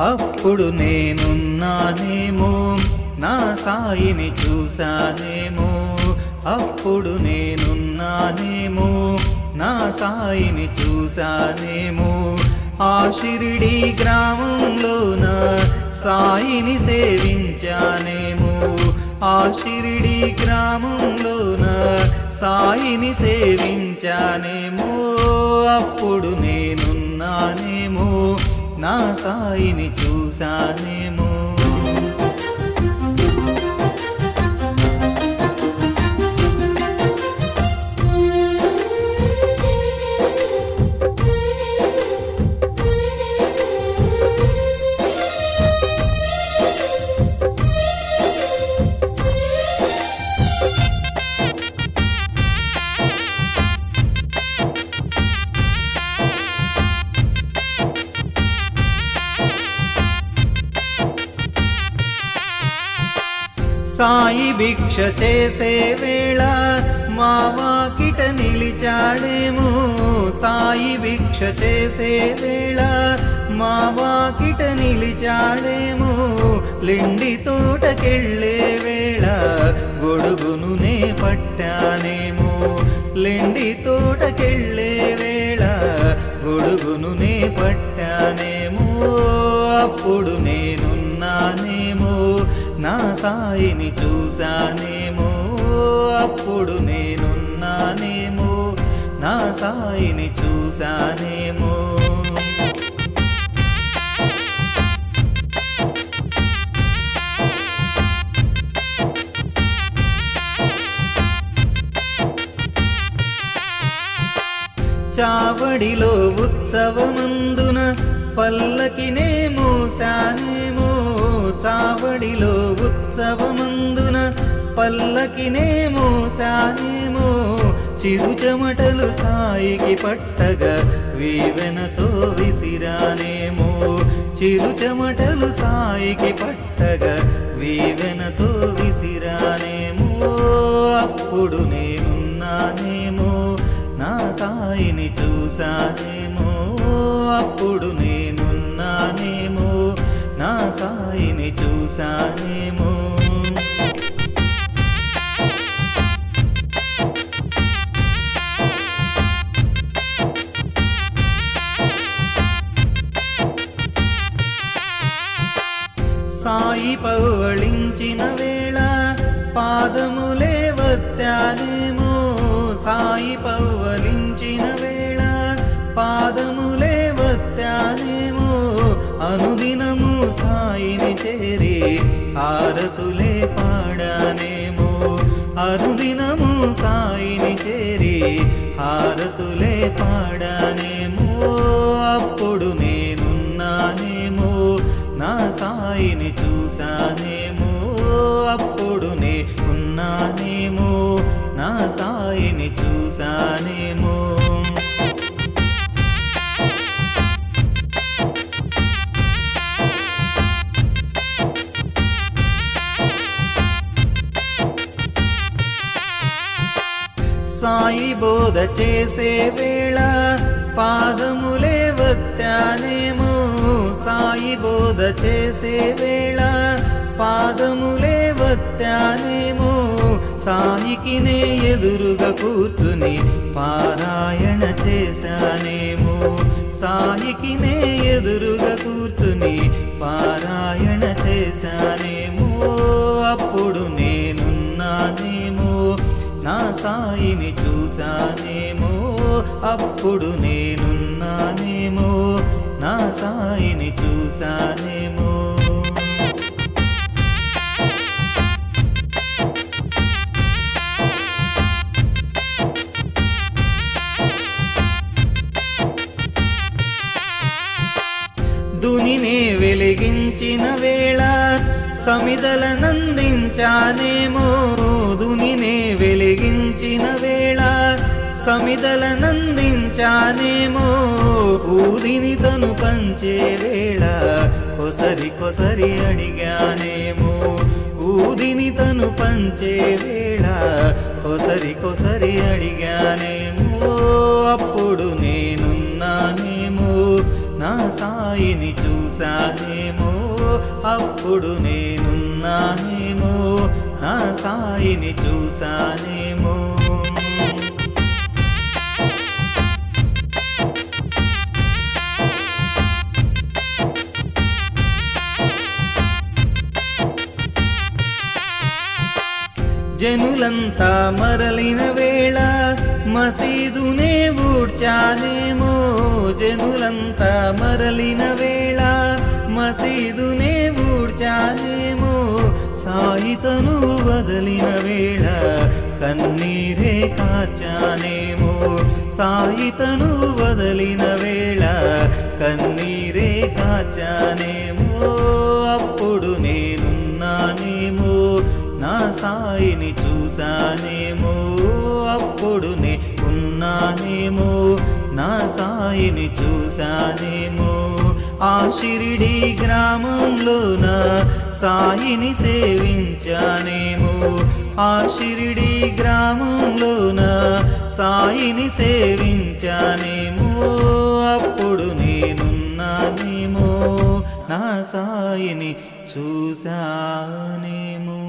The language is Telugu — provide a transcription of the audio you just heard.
అప్పుడు నేనున్నానేమో నా సాయిని చూశానేమో అప్పుడు నేనున్నానేమో నా సాయిని చూశానేమో ఆ షిరిడి గ్రామంలోన సాయిని సేవించానేమో ఆ షిరిడి గ్రామంలోన సాయిని సేవించానేమో అప్పుడు నేనున్నానేమో నా సాయిని చూశానేమో సాయి భిక్ష చేసే వేళ మా వాకిట నిలిచాడేమో సాయి భిక్ష చేసే వేళ మా వాకిట నిలిచాడేమో లిండి తోటకెళ్ళే వేళ గొడుగును నే పట్టానేమో లిండి తోటకెళ్ళే వేళ గొడుగును నే పట్టానేమో అప్పుడు నేనున్నానేమో నా సాయిని చూశానేమో అప్పుడు నేనున్నానేమో నా సాయిని చూశానేమో చావడిలో ఉత్సవమందున పల్లకినే మూసానేమో చావడిలో ఉత్సవమందున పల్లకినే మూసానేమో చిరుచమటలు సాయికి పట్టగా వీవెనతో విసిరానేమో చిరుచమటలు సాయికి పట్టగా వీవెనతో విసిరానేమో అప్పుడు నేనున్నానేమో నా సాయిని చూసానేమో అప్పుడు నేనున్నానేమో నా సాయిని చూసానేమో సాయి పౌళించిన వేళ పాదములే వత్యానేమో సాయి పౌవలించిన వేళ పాదములే వత్యానేమో అనుదినము సాయిని చేరి హారతులే పాడానేమో అనుదినము సాయిని చేరి హారతులే పాడానేమో అప్పుడు నేనున్నానేమో నా సాయిని చూసానేమో అప్పుడు నే ఉన్నానేమో నా సాయిని చూసానేమో సాయి బోధ చేసే వేళ పాదములే వత్యానేమో సాయి బోధ చేసే వేళ పాదములే వత్యానేమో సాయికి నే ఎదురుగా కూర్చుని పారాయణ చేశానేమో సాయికి నే ఎదురుగా కూర్చుని పారాయణ చేశానేమో అప్పుడు నేనున్నానేమో నా సాయిని చూసానేమో అప్పుడు నేనున్నానేమో నా సాయిని చూసానేమో దునినే వెలిగించిన వేళ సమిదల నందించానేమో దునినే వెలిగించిన వేళ సమిదల నందించానేమో ఊదిని తను పంచే వేళ కొసరి కొసరి అడిగానేమో ఊదిని తను పంచే వేళ కొసరి కొసరి అడిగానేమో అప్పుడు నేనున్నానేమో నా సాయిని చూశానేమో అప్పుడు నేనున్నానేమో నా సాయిని చూశానేమో జనులంతా మరలిన వేళ మసీదునే ఊడ్చానేమో జనులంతా మరలిన వేళ మసీదునే ఊడ్చానేమో సాయితను వదలిన వేళ కన్నీరే కార్చానేమో సాయితను వదలిన వేళ కన్నీరే కార్చానేమో అప్పుడు నేనున్నానేమో నా సాయిని చూశానేమో అప్పుడు నే ఉన్నానేమో నా సాయిని చూశానేమో ఆ షిరిడి గ్రామంలోన సాయిని సేవించానేమో ఆ షిరిడి గ్రామంలోన సాయిని సేవించానేమో అప్పుడు నేనున్నానేమో నా సాయిని చూశానేమో